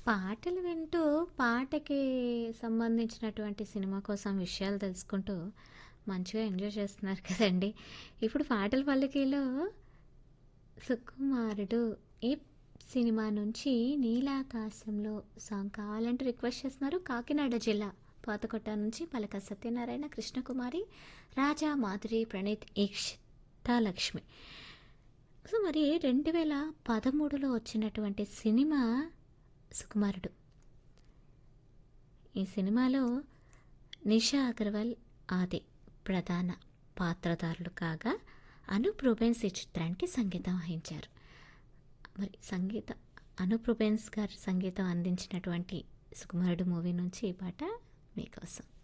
పాటలు వింటూ పాటకి సంబంధించినటువంటి సినిమా కోసం విషయాలు తెలుసుకుంటూ మంచిగా ఎంజాయ్ చేస్తున్నారు కదండి ఇప్పుడు పాటల పల్లకీలో సుకుమారుడు ఈ సినిమా నుంచి నీలాకాశంలో సాంగ్ కావాలంటూ రిక్వెస్ట్ చేస్తున్నారు కాకినాడ జిల్లా పాతకొట్ట నుంచి పలక సత్యనారాయణ కృష్ణకుమారి రాజా మాధురి ప్రణీత్ ఈక్షితా లక్ష్మి సో మరి రెండు వేల పదమూడులో వచ్చినటువంటి సినిమా సుకుమారుడు ఈ సినిమాలో నిషా అగర్వాల్ ఆది ప్రధాన పాత్రధారులు కాగా అనూప్ రూబెన్స్ ఈ చిత్రానికి సంగీతం వహించారు మరి సంగీత అనూప్ రూబెన్స్ గారు సంగీతం అందించినటువంటి సుకుమారుడు మూవీ నుంచి ఈ పాట మీకోసం